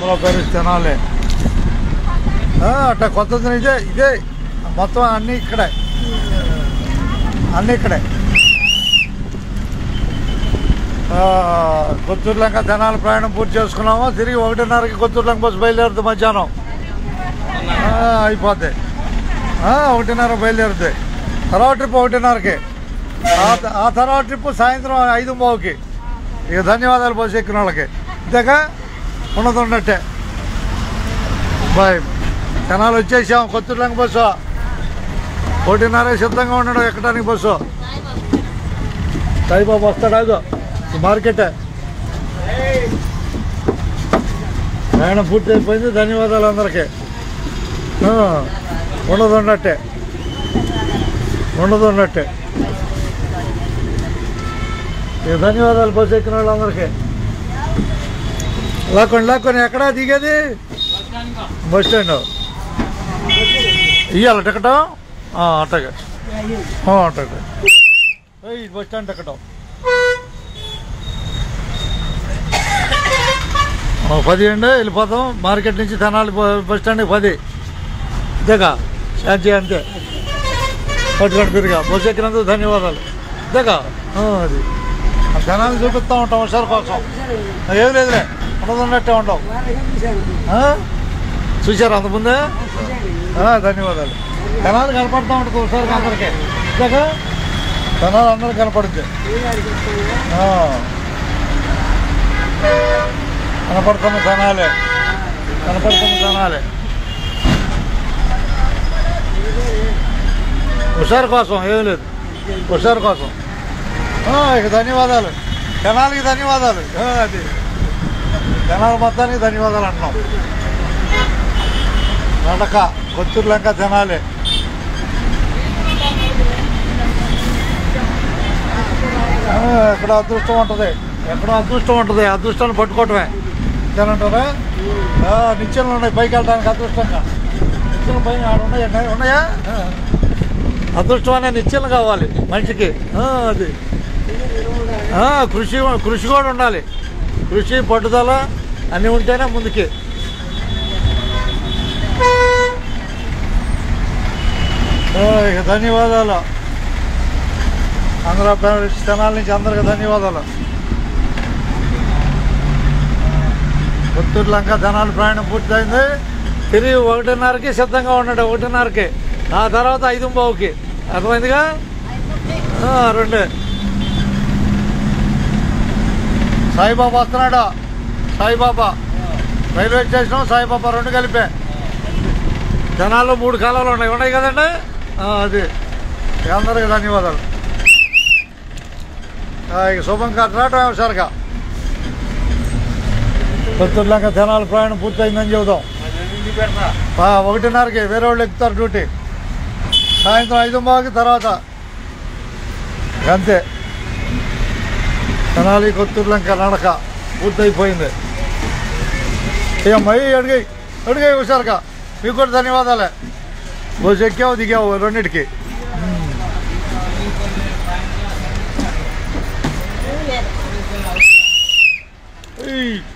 అమలో Paris తినాలి ఆ, అట్లా కొత్త ఇదే ఇదే మొత్తం అన్నీ ఇక్కడే అన్నీ ఇక్కడే ఆ, కొత్తూరు లంక ధనాల ప్రయాణం పూర్తి చేసుకున్నాము తిరిగి ఒకటిన్నరకి కొత్తూరు లంక బస్సు బయలుదేరుతుంది మధ్యాహ్నం ఆ, అయిపోద్ది ఆ, ఒకటిన్నర బయలుదేరుతుంది తర్వాత ట్రిప్ ఒకటిన్నరకి ఆ- ఆ తర్వాత ట్రిప్ సాయంత్రం ఐదు బావుకి ఇక ధన్యవాదాలు బస్సు ఎక్కిన వాళ్ళకి ఇంతగా ఉన్నది ఉన్నట్టే బాయ్ జనాలు వచ్చేసాం కొత్తూరు లంక బస్సు ఒకటిన్నర సిద్ధంగా ఉన్నాడు ఎక్కడానికి బస్సు సాయిబాబు వస్తాడు అదో ఈ మార్కెట్ ప్రయాణం పూర్తి అయిపోయింది ధన్యవాదాలు అందరికీ ఆ, ఉండదు ఉన్నట్టే ఉండదు ఉన్నట్టే ఇక ధన్యవాదాలు బస్సు ఎక్కిన వాళ్ళందరికీ లాక్కొని లాక్కొని ఎక్కడా దిగేది బస్ స్టాండ్ ఇవ్వాలి టికెట్ అట్టగా అట్టగా ఏయ్ బస్ స్టాండ్ టికెట్ ఓ, పది అండి వెళ్ళిపోతాం మార్కెట్ నుంచి తెనాలి బ- బస్ స్టాండ్కి పది అంతేగా శాంతి అంతే పట్టుకొని తిరిగా బస్సు ఎక్కినందుకు ధన్యవాదాలు అంతేగా ఆ, అది ఆ జనాలు చూపిస్తూ ఉంటాం ఒకసారి కోసం ఏం లేదులే ఉండదున్నట్టే ఉండవు ఆ? చూశారు అంతకుముందే ఆ, ధన్యవాదాలు జనాలు కనపడుతూ ఉంటుంది ఒకసారి అందరికీ అంతేగా జనాలు అందరూ కనపడుద్ది ఆ. కనపడుతున్న జనాలే కనపడుతున్న జనాలే హుషారు కోసం ఏం లేదు హుషారు కోసం ఆ, ఇక ధన్యవాదాలు జనాలకి ధన్యవాదాలు ఆ, అది జనాల మొత్తానికి ధన్యవాదాలు అంటున్నాం నడక కొత్తూరు లంక జనాలే ఆ, ఎక్కడ అదృష్టం ఉంటుంది ఎక్కడ అదృష్టం ఉంటుంది అదృష్టాన్ని పట్టుకోవటమే అంతేనంటారా ఆ, నిచ్చెనలు ఉన్నాయి పైకి వెళ్ళడానికి అదృష్టంగా నిచ్చెన పైన ఆడ ఉన్నాయా ఉన్నాయా ఆ. అదృష్టం అనే నిత్యం కావాలి మనిషికి ఆ, అది ఆ, కృషి కృషి కూడా ఉండాలి కృషి పట్టుదల అన్నీ ఉంటేనే ముందుకి ఆ, ఇక ధన్యవాదాలు ఆంధ్ర ప్రదేశ్ స్థానాల నుంచి అందరికి ధన్యవాదాలు పుత్తూరు లంక ధనాల ప్రయాణం పూర్తయింది తిరిగి ఒకటిన్నరకి సిద్ధంగా ఉన్నాడు ఒకటిన్నరకి ఆ తర్వాత ఐదు బావుకి అర్థమైందిగా ఆ, రెండే సాయిబాబా వస్తున్నాడు సాయిబాబా రైల్వే స్టేషన్ సాయిబాబా రెండు కలిపే జనాలు మూడు కాలాలు ఉన్నాయి ఉన్నాయి కదండి ఆ, అది ఇక అందరికి ధన్యవాదాలు ఆ, ఇక శుభం కట్టరాటం ఒకసారిగా కొత్తూరులాగా జనాల ప్రయాణం పూర్తయిందని చెబుదాం ఆ, ఒకటిన్నరకి వేరే వాళ్ళు ఎక్కుతారు డ్యూటీ సాయంత్రం ఐదు బాకి తర్వాత అంతే తెనాలి కొత్తూరులంక నడక పూర్తయిపోయింది ఏమ్మయ్యి అడిగాయి అడిగాయి హుషారుగా మీకు కూడా ధన్యవాదాలే బస్సు ఎక్కావు దిగావు రెండింటికి ఏయ్.